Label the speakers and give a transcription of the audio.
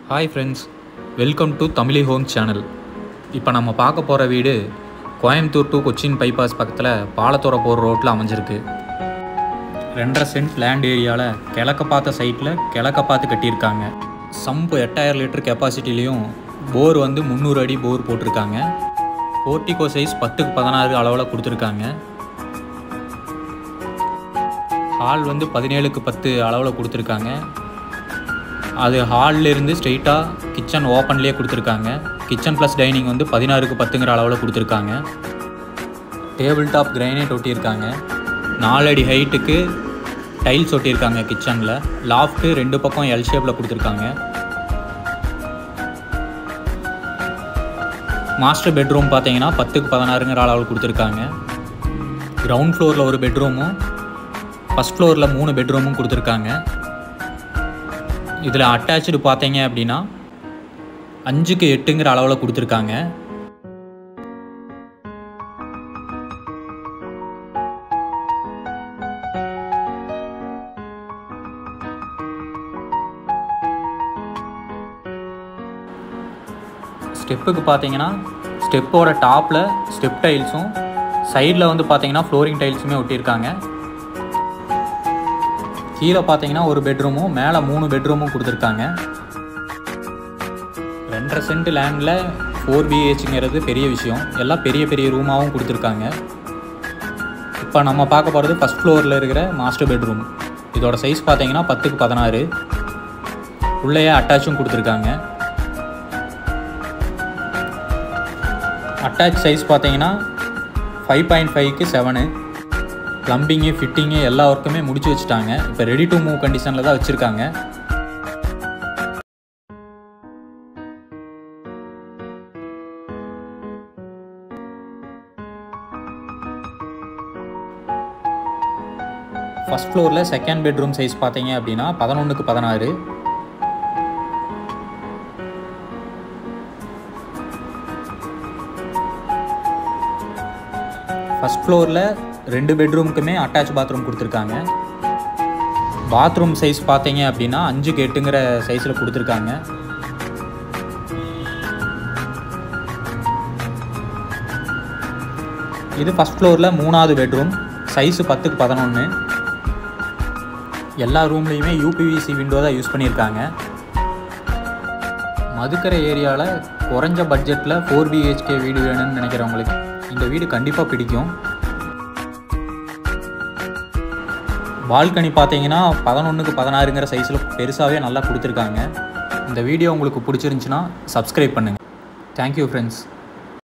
Speaker 1: hi friends welcome to Tamizhi home channel இப்போ நம்ம பார்க்க போகிற வீடு கோயம்புத்தூர் டு கொச்சின் பைபாஸ் பக்கத்தில் பாலத்தோர போகிற ரோட்டில் அமைஞ்சிருக்கு ரெண்டரை சென்ட் லேண்ட் ஏரியாவில் கிழக்க பார்த்த சைட்டில் கிழக்க பார்த்து கட்டியிருக்காங்க சம்பு எட்டாயிரம் லிட்டர் கெப்பாசிட்டிலையும் போர் வந்து முந்நூறு அடி போர் போட்டிருக்காங்க போர்ட்டிகோ சைஸ் பத்துக்கு பதினாறு அளவில் கொடுத்துருக்காங்க ஹால் வந்து பதினேழுக்கு பத்து அளவில் கொடுத்துருக்காங்க அது ஹாலில் இருந்து ஸ்ட்ரெயிட்டாக கிச்சன் ஓப்பன்லேயே கொடுத்துருக்காங்க கிச்சன் ப்ளஸ் டைனிங் வந்து பதினாறுக்கு பத்துங்கிற அளவில் கொடுத்துருக்காங்க டேபிள் டாப் கிரைனைட் ஒட்டியிருக்காங்க நாலடி ஹைட்டுக்கு டைல்ஸ் ஒட்டியிருக்காங்க கிச்சனில் லாஃப்ட்டு ரெண்டு பக்கம் எல் ஷேப்பில் கொடுத்துருக்காங்க மாஸ்டர் பெட்ரூம் பார்த்தீங்கன்னா பத்துக்கு பதினாறுங்கிற அளவில் கொடுத்துருக்காங்க கிரவுண்ட் ஃப்ளோரில் ஒரு பெட்ரூமும் ஃபஸ்ட் ஃப்ளோரில் மூணு பெட்ரூமும் கொடுத்துருக்காங்க இதில் அட்டாச்சு பார்த்தீங்க அப்படின்னா அஞ்சுக்கு எட்டுங்கிற அளவில் கொடுத்துருக்காங்க ஸ்டெப்புக்கு பார்த்தீங்கன்னா ஸ்டெப்போட டாப்பில் ஸ்டெப் டைல்ஸும் சைடில் வந்து பார்த்தீங்கன்னா ஃப்ளோரிங் டைல்ஸுமே ஒட்டியிருக்காங்க கீழே பார்த்தீங்கன்னா ஒரு பெட்ரூமும் மேலே மூணு பெட்ரூமும் கொடுத்துருக்காங்க ரெண்டரை சென்ட் லேண்டில் ஃபோர் பிஹெச்ங்கிறது பெரிய விஷயம் எல்லாம் பெரிய பெரிய ரூமாகவும் கொடுத்துருக்காங்க இப்போ நம்ம பார்க்க போகிறது ஃபஸ்ட் ஃப்ளோரில் இருக்கிற மாஸ்டர் பெட்ரூம் இதோட சைஸ் பார்த்தீங்கன்னா பத்துக்கு பதினாறு உள்ளேயே அட்டாச்சும் கொடுத்துருக்காங்க அட்டாச் சைஸ் பார்த்தீங்கன்னா ஃபைவ் பாயிண்ட் ஃபைவ்க்கு செவனு ப்ளம்பிங்கு ஃபிட்டிங்கு எல்லா ஒர்க்குமே முடிச்சு வச்சுட்டாங்க இப்போ ரெடி டு மூவ் கண்டிஷனில் தான் வச்சுருக்காங்க ஃபஸ்ட் ஃப்ளோரில் செகண்ட் பெட்ரூம் சைஸ் பார்த்தீங்க அப்படின்னா பதினொன்றுக்கு பதினாறு ஃபஸ்ட் ஃப்ளோரில் ரெண்டு பெட்ரூமுக்குமே அட்டாச் பாத்ரூம் கொடுத்துருக்காங்க பாத்ரூம் சைஸ் பார்த்தீங்க அப்படின்னா அஞ்சுக்கு எட்டுங்கிற சைஸில் கொடுத்துருக்காங்க இது ஃபஸ்ட் ஃப்ளோரில் மூணாவது பெட்ரூம் சைஸு பத்துக்கு பதினொன்று எல்லா ரூம்லேயுமே யூபிவிசி விண்டோ தான் யூஸ் பண்ணியிருக்காங்க மதுக்கரை ஏரியாவில் குறைஞ்ச பட்ஜெட்டில் ஃபோர் பிஹெச்கே வீடு வேணும்னு நினைக்கிறவங்களுக்கு இந்த வீடு கண்டிப்பாக பிடிக்கும் பால்கனி பார்த்தீங்கன்னா பதினொன்றுக்கு பதினாறுங்கிற சைஸில் பெருசாகவே நல்லா கொடுத்துருக்காங்க இந்த வீடியோ உங்களுக்கு பிடிச்சிருந்துச்சின்னா சப்ஸ்கிரைப் பண்ணுங்கள் தேங்க்யூ ஃப்ரெண்ட்ஸ்